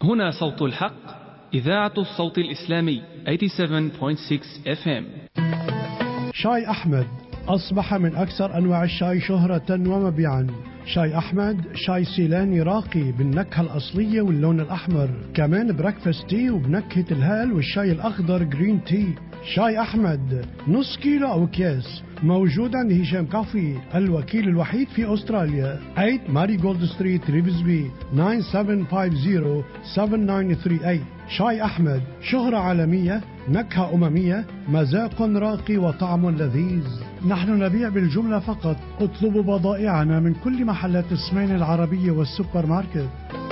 هنا صوت الحق إذاعة الصوت الإسلامي 87.6 FM شاي أحمد أصبح من أكثر أنواع الشاي شهرة ومبيعا شاي أحمد شاي سيلاني راقي بالنكهة الأصلية واللون الأحمر كمان بريكفاست تي وبنكهة الهال والشاي الأخضر جرين تي شاي أحمد نص كيلو أو أكياس موجود عند هشام كافي الوكيل الوحيد في أستراليا 8 ماري جولد ستريت ريفزبي 9750 شاي أحمد شهرة عالمية نكهة أممية مذاق راقي وطعم لذيذ نحن نبيع بالجملة فقط اطلبوا بضائعنا من كل محلات السمين العربية والسوبر ماركت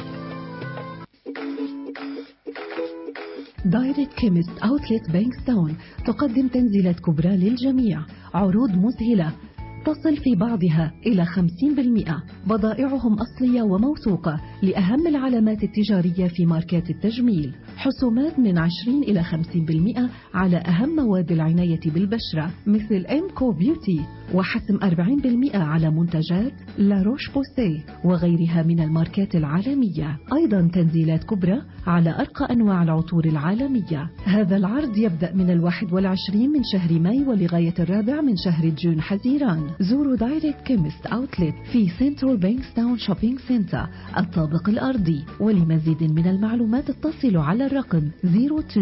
دايركت كيمست اوتلت بانكستاون تقدم تنزيلات كبرى للجميع عروض مذهلة تصل في بعضها إلى 50% بضائعهم أصلية وموثوقة لأهم العلامات التجارية في ماركات التجميل حسومات من 20 إلى 50% على أهم مواد العناية بالبشرة مثل إمكو بيوتي وحسم 40% على منتجات لاروش بوسي وغيرها من الماركات العالمية أيضا تنزيلات كبرى على أرقى أنواع العطور العالمية هذا العرض يبدأ من الواحد والعشرين من شهر ماي ولغاية الرابع من شهر جون حزيران زوروا دايركت كيمست أوتلت في سنترال بانكستاون شوبينج سنتر الطابق الأرضي ولمزيد من المعلومات اتصلوا على الرقم 029709232831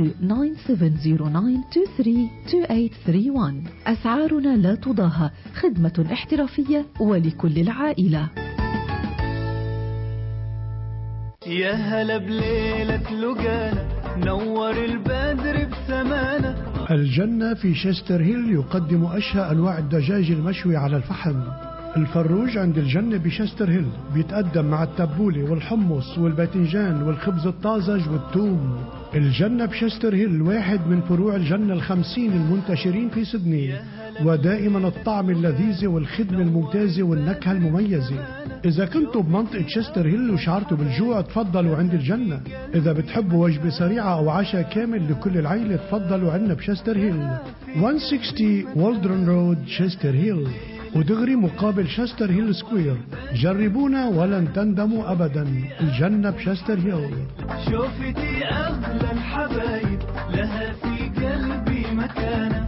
أسعارنا لا تضاهى خدمة احترافية ولكل العائلة يا هلا بليلة لقانا نور البدر بسمانا الجنة في شيستر هيل يقدم أشهى أنواع الدجاج المشوي على الفحم الفروج عند الجنة بشستر هيل بيتقدم مع التبولة والحمص والباذنجان والخبز الطازج والثوم الجنة بشستر هيل واحد من فروع الجنة الخمسين المنتشرين في سدني ودائما الطعم اللذيذ والخدمة الممتازة والنكهة المميزة إذا كنتوا بمنطقة شستر هيل وشعرتوا بالجوع تفضلوا عند الجنة إذا بتحبوا وجبة سريعة أو عشاء كامل لكل العيلة تفضلوا عنا بشستر هيل 160 والدرن رود شستر هيل ودغري مقابل شستر هيل سكوير جربونا ولن تندموا أبدا الجنة بشستر هيل شوفتي أغلى الحبايب لها في قلبي مكانة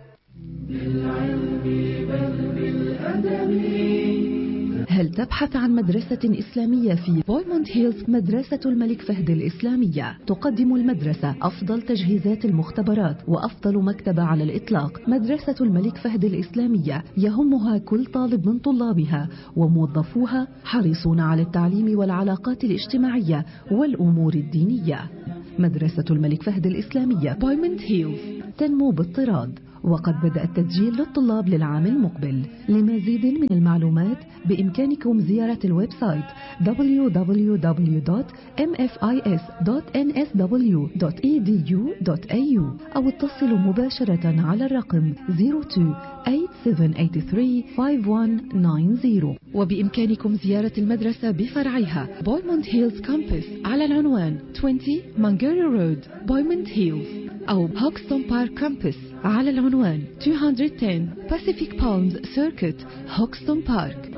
هل تبحث عن مدرسة إسلامية في بويموند هيلز مدرسة الملك فهد الإسلامية تقدم المدرسة أفضل تجهيزات المختبرات وأفضل مكتبة على الإطلاق مدرسة الملك فهد الإسلامية يهمها كل طالب من طلابها وموظفوها حريصون على التعليم والعلاقات الاجتماعية والأمور الدينية مدرسة الملك فهد الإسلامية بويموند هيلز تنمو باضطراد وقد بدأ التسجيل للطلاب للعام المقبل لمزيد من المعلومات بإمكانكم زيارة الويب سايت www.mfis.nsw.edu.au أو اتصلوا مباشرة على الرقم 02-8783-5190 وبإمكانكم زيارة المدرسة بفرعها بويموند هيلز كامبس على العنوان 20 مانجيري رود بويموند هيلز أو هوكستون بارك كامبس على العنوان 210 Pacific Palms Circuit هوكستون بارك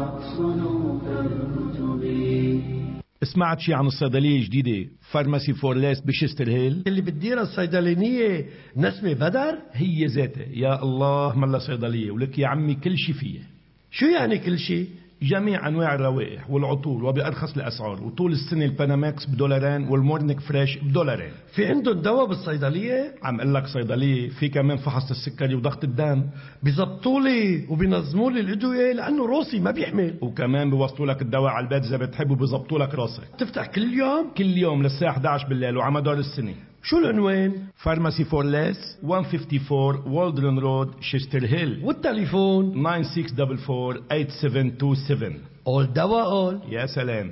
سمعت شي عن الصيدلية الجديدة فارماسي فورليس بشستر هيل اللي بتديرها الصيدلانية نسمة بدر هي ذاتها يا الله ملا صيدلية ولك يا عمي كل شي فيها شو يعني كل شيء جميع انواع الروائح والعطور وبارخص الاسعار وطول السنه الباناماكس بدولارين والمورنيك فريش بدولارين في عندهم دواء بالصيدلية عم اقول لك صيدليه في كمان فحص السكري وضغط الدم بيزبطوا لي وبينظموا لي الادوية لانه روسي ما بيحمل وكمان بيوصلوا لك الدواء على البيت اذا بتحب وبيظبطوا لك راسك تفتح كل يوم كل يوم للساعه 11 بالليل وعلى مدار السنه شو العنوان فارماسي فور ليس 154 والدرن رود شيستر هيل والتليفون 9644 اول دواء اول يا سلام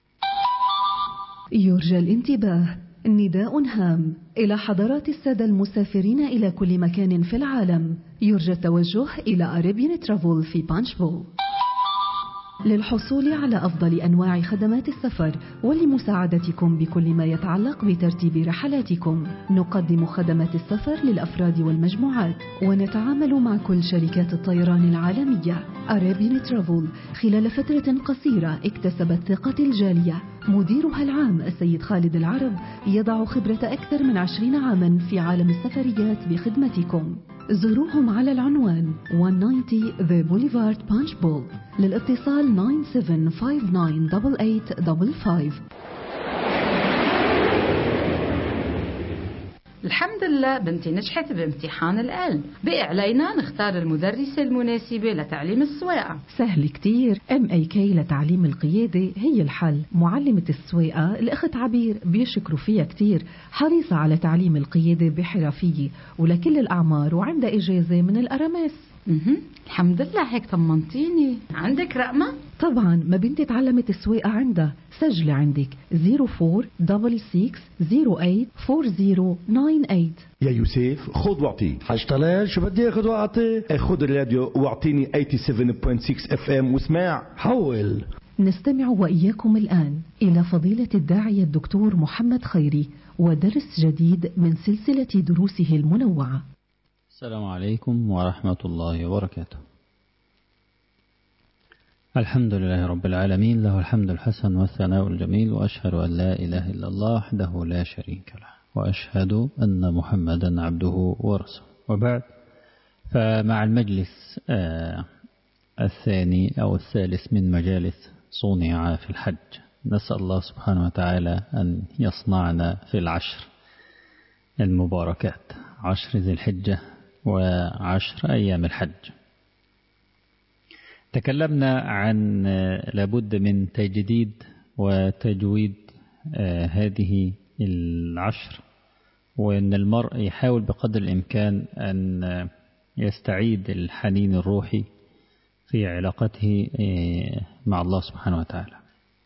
يرجى الانتباه نداء هام إلى حضرات السادة المسافرين إلى كل مكان في العالم يرجى التوجه إلى أريبيان ترافل في بانشفول للحصول على أفضل أنواع خدمات السفر ولمساعدتكم بكل ما يتعلق بترتيب رحلاتكم نقدم خدمات السفر للأفراد والمجموعات ونتعامل مع كل شركات الطيران العالمية أرابين ترافل خلال فترة قصيرة اكتسبت ثقة الجالية مديرها العام السيد خالد العرب يضع خبرة أكثر من عشرين عاما في عالم السفريات بخدمتكم زوروهم على العنوان 190 The Boulevard Punch Bowl للاتصال 97598855 الحمد لله بنتي نجحت بامتحان القلب بقي علينا نختار المدرسة المناسبة لتعليم السواقة سهل كتير ام اي كي لتعليم القيادة هي الحل معلمة السواقة الأخت عبير بيشكروا فيها كتير حريصة على تعليم القيادة بحرفية ولكل الأعمار وعندها إجازة من الأرامس مهم. الحمد لله هيك طمنتيني عندك رقمة؟ طبعا ما بنتي تعلمت السواقة عندها سجلي عندك 0466084098 يا يوسف خذ واعطي حاج طلال شو بدي اخذ واعطي خذ الراديو واعطيني 87.6 اف ام واسمع حول نستمع وإياكم الآن إلى فضيلة الداعية الدكتور محمد خيري ودرس جديد من سلسلة دروسه المنوعة السلام عليكم ورحمة الله وبركاته الحمد لله رب العالمين له الحمد الحسن والثناء الجميل وأشهد أن لا إله إلا الله وحده لا شريك له وأشهد أن محمدا عبده ورسوله وبعد فمع المجلس آه الثاني أو الثالث من مجالس صنع في الحج نسأل الله سبحانه وتعالى أن يصنعنا في العشر المباركات عشر ذي الحجة وعشر أيام الحج تكلمنا عن لابد من تجديد وتجويد هذه العشر وأن المرء يحاول بقدر الإمكان أن يستعيد الحنين الروحي في علاقته مع الله سبحانه وتعالى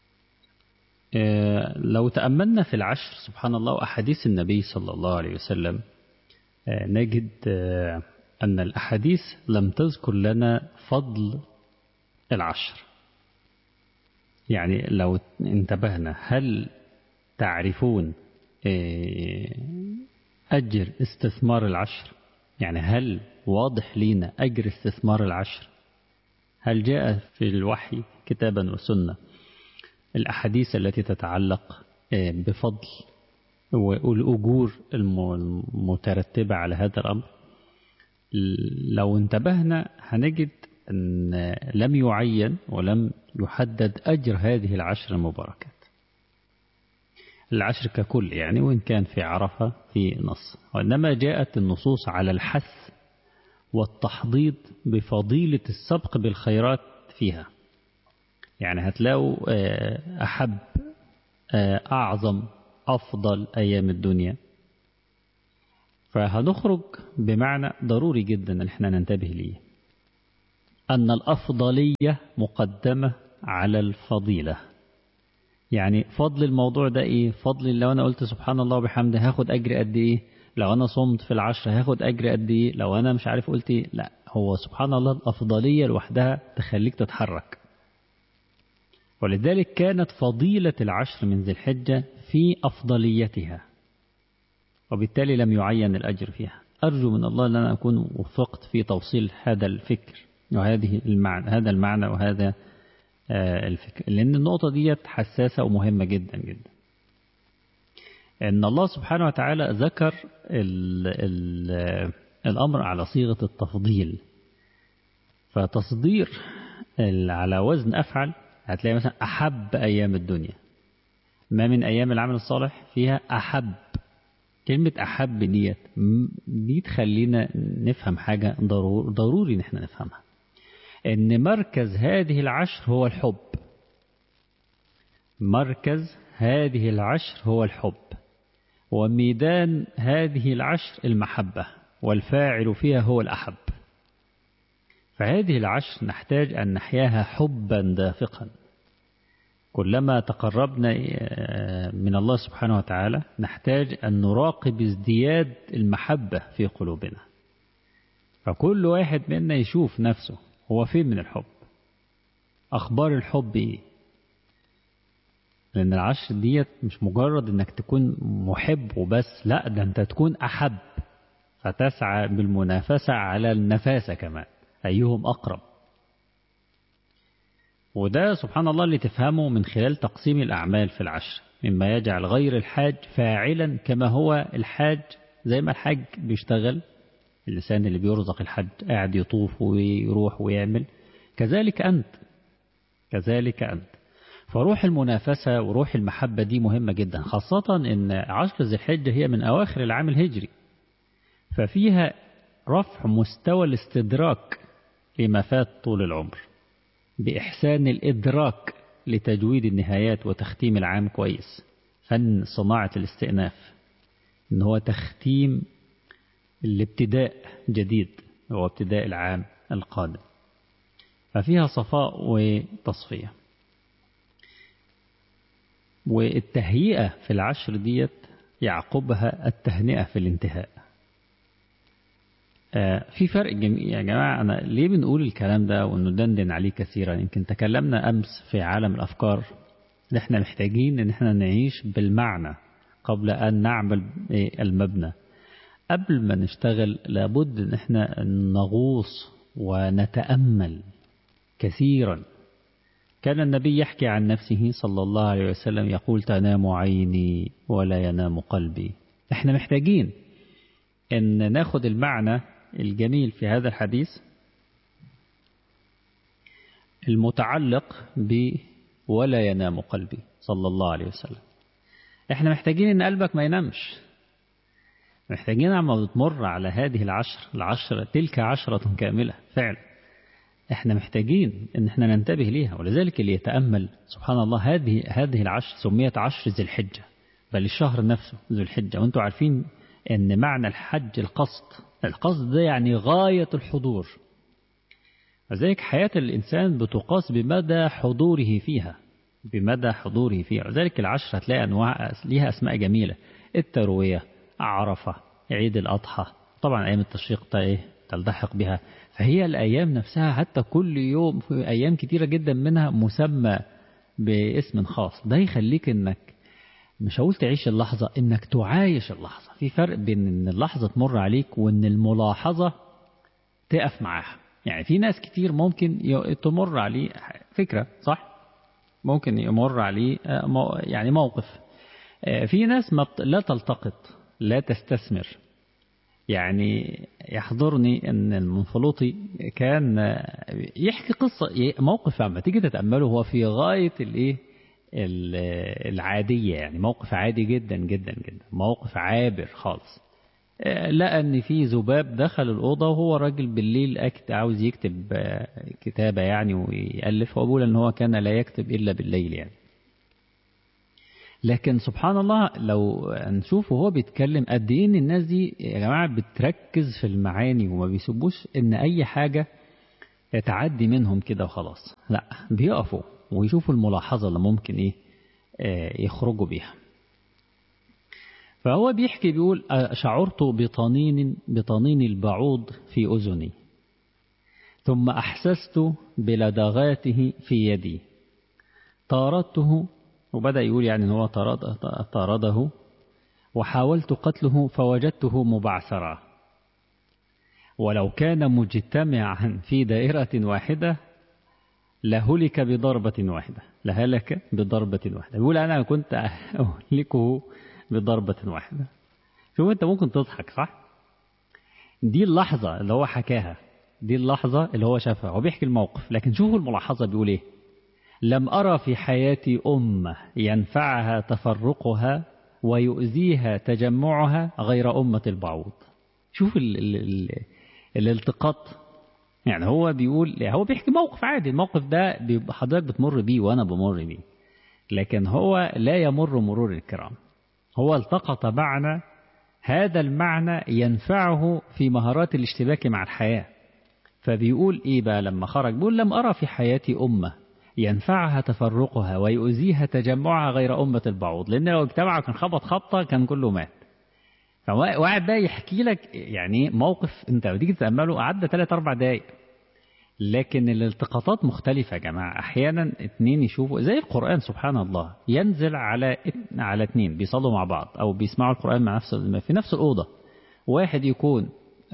لو تأملنا في العشر سبحان الله وأحاديث النبي صلى الله عليه وسلم نجد أن الأحاديث لم تذكر لنا فضل العشر يعني لو انتبهنا هل تعرفون أجر استثمار العشر يعني هل واضح لينا أجر استثمار العشر هل جاء في الوحي كتابا وسنة الأحاديث التي تتعلق بفضل والأجور المترتبة على هذا الأمر لو انتبهنا هنجد أن لم يعين ولم يحدد أجر هذه العشر المباركات العشر ككل يعني وإن كان في عرفة في نص وإنما جاءت النصوص على الحث والتحضيض بفضيلة السبق بالخيرات فيها يعني هتلاقوا أحب أعظم أفضل أيام الدنيا فهنخرج بمعنى ضروري جدا ان احنا ننتبه ليه أن الأفضلية مقدمة على الفضيلة يعني فضل الموضوع ده إيه فضل لو أنا قلت سبحان الله وبحمده هاخد أجر قد إيه لو أنا صمت في العشر هاخد أجر قد إيه لو أنا مش عارف قلت إيه لا هو سبحان الله الأفضلية لوحدها تخليك تتحرك ولذلك كانت فضيلة العشر من ذي الحجة في أفضليتها وبالتالي لم يعين الأجر فيها أرجو من الله أن أنا أكون وفقت في توصيل هذا الفكر وهذه المعنى هذا المعنى وهذا الفكر لأن النقطة دي حساسة ومهمة جدا جدا أن الله سبحانه وتعالى ذكر ال ال الأمر على صيغة التفضيل فتصدير على وزن أفعل هتلاقي مثلا أحب أيام الدنيا ما من أيام العمل الصالح فيها أحب كلمة أحب ديت دي تخلينا نفهم حاجة ضرور ضروري إن احنا نفهمها إن مركز هذه العشر هو الحب مركز هذه العشر هو الحب وميدان هذه العشر المحبة والفاعل فيها هو الأحب فهذه العشر نحتاج أن نحياها حبا دافقا كلما تقربنا من الله سبحانه وتعالى نحتاج أن نراقب ازدياد المحبة في قلوبنا فكل واحد منا يشوف نفسه هو فين من الحب أخبار الحب إيه لأن العشر ديت مش مجرد أنك تكون محب وبس لا ده أنت تكون أحب فتسعى بالمنافسة على النفاسة كمان أيهم أقرب وده سبحان الله اللي تفهمه من خلال تقسيم الأعمال في العشر مما يجعل غير الحاج فاعلا كما هو الحاج زي ما الحاج بيشتغل اللسان اللي بيرزق الحج قاعد يطوف ويروح ويعمل كذلك أنت كذلك أنت فروح المنافسة وروح المحبة دي مهمة جدا خاصة أن عشر ذي الحجة هي من أواخر العام الهجري ففيها رفع مستوى الاستدراك لما فات طول العمر بإحسان الإدراك لتجويد النهايات وتختيم العام كويس فن صناعة الاستئناف إن هو تختيم الابتداء جديد هو ابتداء العام القادم ففيها صفاء وتصفية والتهيئة في العشر ديت يعقبها التهنئة في الانتهاء في فرق جميل يا جماعة أنا ليه بنقول الكلام ده وندندن عليه كثيرا يمكن تكلمنا أمس في عالم الأفكار إن إحنا محتاجين إن إحنا نعيش بالمعنى قبل أن نعمل المبنى قبل ما نشتغل لابد إن إحنا نغوص ونتأمل كثيرا كان النبي يحكي عن نفسه صلى الله عليه وسلم يقول تنام عيني ولا ينام قلبي احنا محتاجين ان ناخد المعنى الجميل في هذا الحديث المتعلق ب ولا ينام قلبي صلى الله عليه وسلم احنا محتاجين ان قلبك ما ينامش محتاجين عما بتمر على هذه العشر العشر تلك عشرة كاملة فعلا احنا محتاجين ان احنا ننتبه ليها ولذلك اللي يتأمل سبحان الله هذه هذه العشر سميت عشر ذي الحجة بل الشهر نفسه ذو الحجة وانتم عارفين ان معنى الحج القصد القصد ده يعني غاية الحضور وذلك حياة الإنسان بتقاس بمدى حضوره فيها بمدى حضوره فيها وذلك العشر هتلاقي أنواع ليها أسماء جميلة التروية عرفة عيد الأضحى طبعا أيام التشريق إيه تلتحق بها فهي الأيام نفسها حتى كل يوم في أيام كتيرة جدا منها مسمى باسم خاص ده يخليك إنك مش هقول تعيش اللحظة إنك تعايش اللحظة في فرق بين إن اللحظة تمر عليك وإن الملاحظة تقف معاها يعني في ناس كتير ممكن تمر عليه فكرة صح ممكن يمر عليه يعني موقف في ناس ما لا تلتقط لا تستثمر يعني يحضرني ان المنفلوطي كان يحكي قصة موقف عما تيجي تتأمله هو في غاية الايه العادية يعني موقف عادي جدا جدا جدا موقف عابر خالص لقى ان في ذباب دخل الأوضة وهو راجل بالليل أكت عاوز يكتب كتابة يعني ويألف وأقول ان هو كان لا يكتب إلا بالليل يعني لكن سبحان الله لو نشوف وهو بيتكلم قد ايه ان الناس دي يا جماعه بتركز في المعاني وما بيسيبوش ان اي حاجه تعدي منهم كده وخلاص لا بيقفوا ويشوفوا الملاحظه اللي ممكن ايه يخرجوا بيها فهو بيحكي بيقول شعرت بطنين بطنين البعوض في اذني ثم احسست بلدغاته في يدي طاردته وبدأ يقول يعني ان هو طرد طارده وحاولت قتله فوجدته مبعثرا ولو كان مجتمعا في دائرة واحدة لهلك بضربة واحدة لهلك بضربة واحدة يقول أنا كنت أهلكه بضربة واحدة شوف أنت ممكن تضحك صح دي اللحظة اللي هو حكاها دي اللحظة اللي هو شافها هو بيحكي الموقف لكن شوفوا الملاحظة بيقول إيه لم أرى في حياتي أمة ينفعها تفرقها ويؤذيها تجمعها غير أمة البعوض شوف ال ال ال الالتقاط يعني هو بيقول هو بيحكي موقف عادي الموقف ده حضرتك بتمر بيه وأنا بمر بيه لكن هو لا يمر مرور الكرام هو التقط معنى هذا المعنى ينفعه في مهارات الاشتباك مع الحياة فبيقول إيه بقى لما خرج بيقول لم أرى في حياتي أمة ينفعها تفرقها ويؤذيها تجمعها غير أمة البعوض لأن لو اجتمعوا كان خبط خبطة كان كله مات فواحد بقى يحكي لك يعني موقف انت لو تيجي تتأمله عدى 3 4 دقايق لكن الالتقاطات مختلفة يا جماعة أحيانا اتنين يشوفوا زي القرآن سبحان الله ينزل على على اتنين بيصلوا مع بعض أو بيسمعوا القرآن مع نفس في نفس الأوضة واحد يكون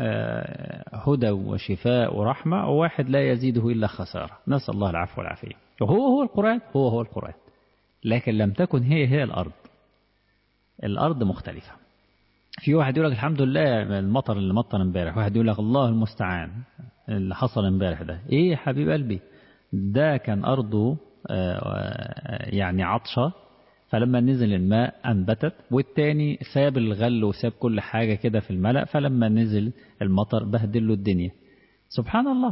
هدى وشفاء ورحمة وواحد لا يزيده إلا خسارة نسأل الله العفو والعافية هو هو القرآن هو هو القرآن لكن لم تكن هي هي الأرض الأرض مختلفة في واحد يقول لك الحمد لله المطر اللي مطر امبارح واحد يقول لك الله المستعان اللي حصل امبارح ده ايه يا حبيب قلبي ده كان أرضه يعني عطشة فلما نزل الماء أنبتت والتاني ساب الغل وساب كل حاجة كده في الملأ فلما نزل المطر بهدل له الدنيا سبحان الله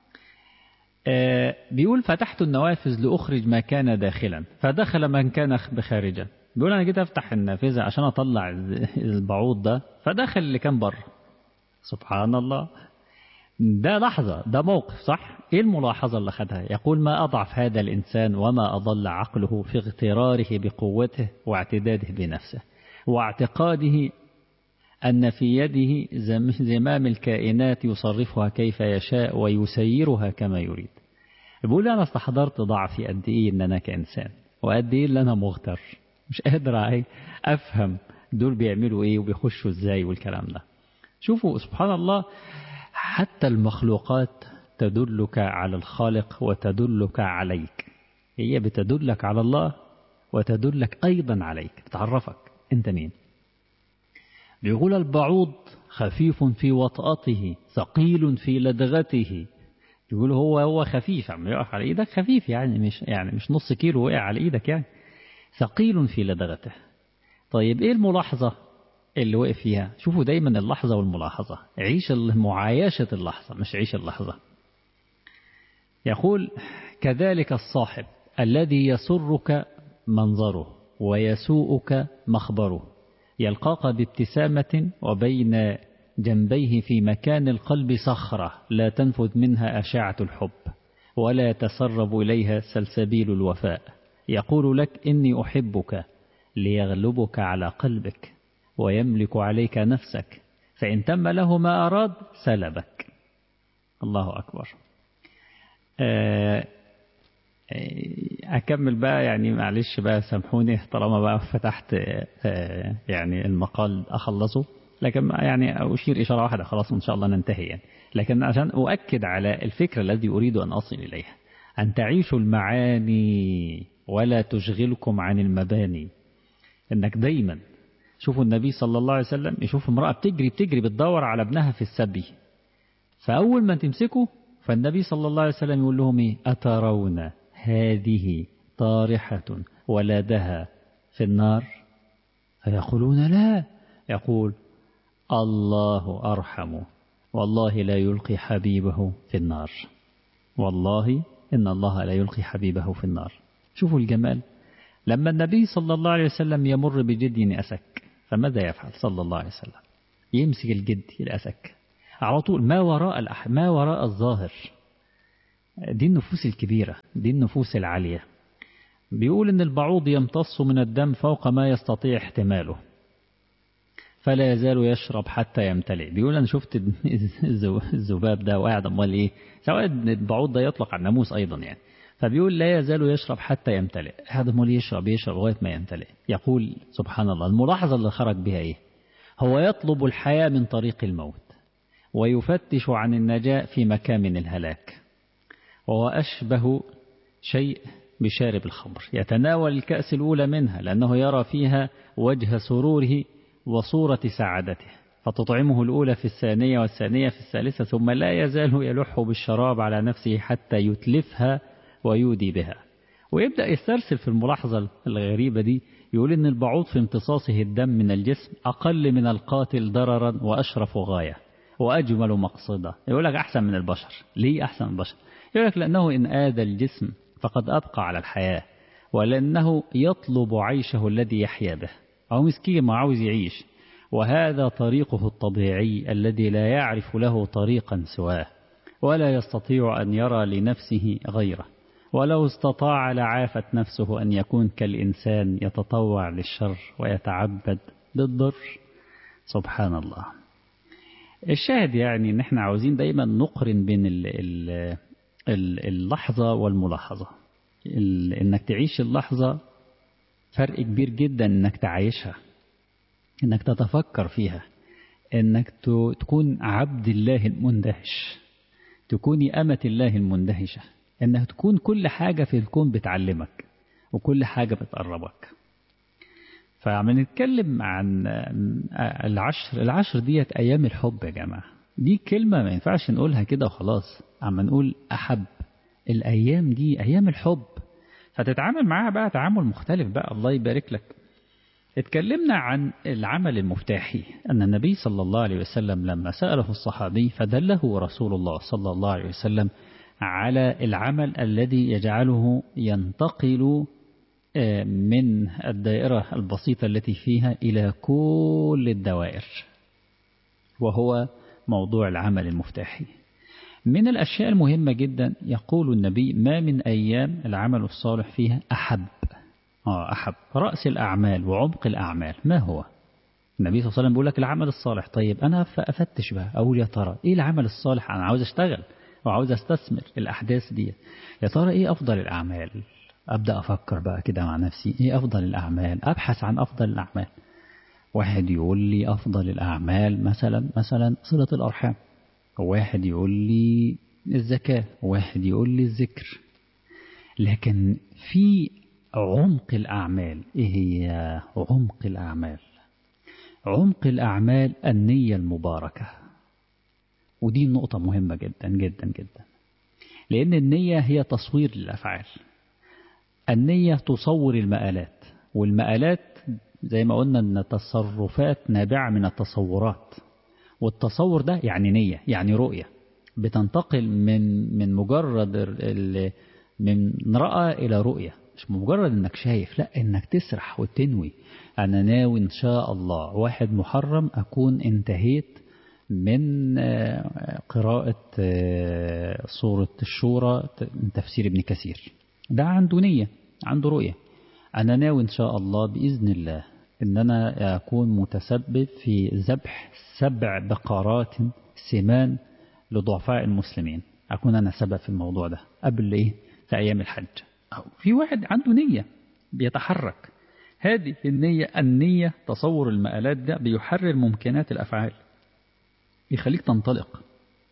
بيقول فتحت النوافذ لأخرج ما كان داخلا فدخل من كان بخارجا بيقول أنا جيت أفتح النافذة عشان أطلع البعوض ده فدخل اللي كان بره سبحان الله ده لحظة ده موقف صح إيه الملاحظة اللي خدها يقول ما أضعف هذا الإنسان وما أضل عقله في اغتراره بقوته واعتداده بنفسه واعتقاده أن في يده زمام الكائنات يصرفها كيف يشاء ويسيرها كما يريد بيقول أنا استحضرت ضعفي قد إيه إن أنا كإنسان وقد إيه اللي أنا مغتر مش قادر أفهم دول بيعملوا إيه وبيخشوا إزاي والكلام ده شوفوا سبحان الله حتى المخلوقات تدلك على الخالق وتدلك عليك هي بتدلك على الله وتدلك أيضا عليك بتعرفك أنت مين بيقول البعوض خفيف في وطأته ثقيل في لدغته يقول هو هو خفيف عم يقف على ايدك خفيف يعني مش يعني مش نص كيلو وقع على ايدك يعني ثقيل في لدغته طيب ايه الملاحظة اللي وقف فيها شوفوا دايما اللحظة والملاحظة عيش معايشة اللحظة مش عيش اللحظة يقول كذلك الصاحب الذي يسرك منظره ويسوءك مخبره يلقاك بابتسامة وبين جنبيه في مكان القلب صخرة لا تنفذ منها أشعة الحب ولا يتسرب إليها سلسبيل الوفاء يقول لك إني أحبك ليغلبك على قلبك ويملك عليك نفسك فإن تم له ما أراد سلبك الله أكبر أكمل بقى يعني معلش بقى سامحوني طالما بقى فتحت يعني المقال أخلصه لكن يعني أشير إشارة واحدة خلاص إن شاء الله ننتهي يعني لكن عشان أؤكد على الفكرة الذي أريد أن أصل إليها أن تعيشوا المعاني ولا تشغلكم عن المباني إنك دايما شوفوا النبي صلى الله عليه وسلم يشوف امرأة بتجري بتجري بتدور على ابنها في السبي فأول ما تمسكه فالنبي صلى الله عليه وسلم يقول لهم إيه أترون هذه طارحة ولدها في النار فيقولون لا يقول الله أرحم والله لا يلقي حبيبه في النار والله إن الله لا يلقي حبيبه في النار شوفوا الجمال لما النبي صلى الله عليه وسلم يمر بجدي أسك فماذا يفعل صلى الله عليه وسلم يمسك الجد الأسك على طول ما وراء الأح... ما وراء الظاهر دي النفوس الكبيرة دي النفوس العالية بيقول إن البعوض يمتص من الدم فوق ما يستطيع احتماله فلا يزال يشرب حتى يمتلئ بيقول أنا شفت الذباب ده وقاعد أمال إيه سواء البعوض ده يطلق على الناموس أيضا يعني فبيقول لا يزال يشرب حتى يمتلئ هذا مول يشرب يشرب لغاية ما يمتلئ يقول سبحان الله الملاحظة اللي خرج بها إيه هو يطلب الحياة من طريق الموت ويفتش عن النجاة في مكامن الهلاك وهو أشبه شيء بشارب الخمر يتناول الكأس الأولى منها لأنه يرى فيها وجه سروره وصورة سعادته فتطعمه الأولى في الثانية والثانية في الثالثة ثم لا يزال يلح بالشراب على نفسه حتى يتلفها ويودي بها ويبدأ يسترسل في الملاحظة الغريبة دي يقول إن البعوض في امتصاصه الدم من الجسم أقل من القاتل ضررا وأشرف غاية وأجمل مقصدا يقول لك أحسن من البشر ليه أحسن من البشر يقول لك لأنه إن آذى الجسم فقد أبقى على الحياة ولأنه يطلب عيشه الذي يحيا به أو مسكين ما عاوز يعيش وهذا طريقه الطبيعي الذي لا يعرف له طريقا سواه ولا يستطيع أن يرى لنفسه غيره ولو استطاع لعافت نفسه أن يكون كالإنسان يتطوع للشر ويتعبد للضر سبحان الله الشاهد يعني ان احنا عاوزين دايما نقرن بين ال ال اللحظة والملاحظة انك تعيش اللحظة فرق كبير جدا انك تعيشها انك تتفكر فيها انك تكون عبد الله المندهش تكوني أمة الله المندهشة إنها تكون كل حاجة في الكون بتعلمك وكل حاجة بتقربك فعم نتكلم عن العشر العشر ديت أيام الحب يا جماعة دي كلمة ما ينفعش نقولها كده وخلاص عم نقول أحب الأيام دي أيام الحب فتتعامل معاها بقى تعامل مختلف بقى الله يبارك لك اتكلمنا عن العمل المفتاحي أن النبي صلى الله عليه وسلم لما سأله الصحابي فدله رسول الله صلى الله عليه وسلم على العمل الذي يجعله ينتقل من الدائرة البسيطة التي فيها إلى كل الدوائر وهو موضوع العمل المفتاحي من الأشياء المهمة جدا يقول النبي ما من أيام العمل الصالح فيها أحب آه أحب رأس الأعمال وعمق الأعمال ما هو النبي صلى الله عليه وسلم بيقول لك العمل الصالح طيب أنا أفتش بقى أقول يا ترى إيه العمل الصالح أنا عاوز أشتغل وعاوز أستثمر الأحداث دي يا ترى إيه أفضل الأعمال أبدأ أفكر بقى كده مع نفسي إيه أفضل الأعمال أبحث عن أفضل الأعمال واحد يقول لي أفضل الأعمال مثلا مثلا صلة الأرحام واحد يقول لي الزكاة واحد يقول لي الذكر لكن في عمق الأعمال إيه هي عمق الأعمال عمق الأعمال النية المباركة ودي نقطة مهمة جدا جدا جدا لأن النية هي تصوير للأفعال النية تصور المآلات والمآلات زي ما قلنا أن التصرفات نابعة من التصورات والتصور ده يعني نية يعني رؤية بتنتقل من من مجرد من رأى إلى رؤية مش مجرد انك شايف لا انك تسرح وتنوي انا ناوي ان شاء الله واحد محرم اكون انتهيت من قراءة سورة الشورى من تفسير ابن كثير ده عنده نية عنده رؤية أنا ناوي إن شاء الله بإذن الله إن أنا أكون متسبب في ذبح سبع بقرات سمان لضعفاء المسلمين أكون أنا سبب في الموضوع ده قبل إيه في أيام الحج أو في واحد عنده نية بيتحرك هذه النية النية تصور المآلات ده بيحرر ممكنات الأفعال يخليك تنطلق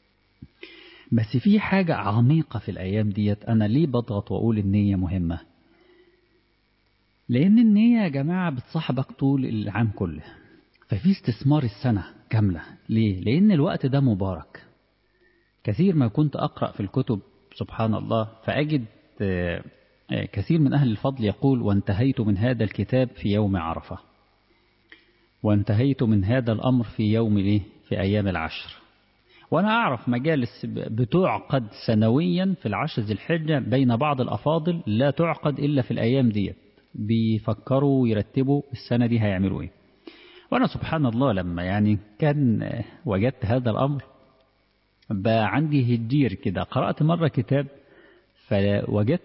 بس في حاجة عميقة في الأيام ديت أنا ليه بضغط وأقول النية مهمة لأن النية يا جماعة بتصاحبك طول العام كله ففي استثمار السنة كاملة ليه؟ لأن الوقت ده مبارك كثير ما كنت أقرأ في الكتب سبحان الله فأجد كثير من أهل الفضل يقول وانتهيت من هذا الكتاب في يوم عرفة وانتهيت من هذا الأمر في يوم إيه؟ في أيام العشر وأنا أعرف مجالس بتعقد سنويا في العشر ذي الحجة بين بعض الأفاضل لا تعقد إلا في الأيام دي بيفكروا ويرتبوا السنة دي هيعملوا إيه وأنا سبحان الله لما يعني كان وجدت هذا الأمر بقى عندي هدير كده قرأت مرة كتاب فوجدت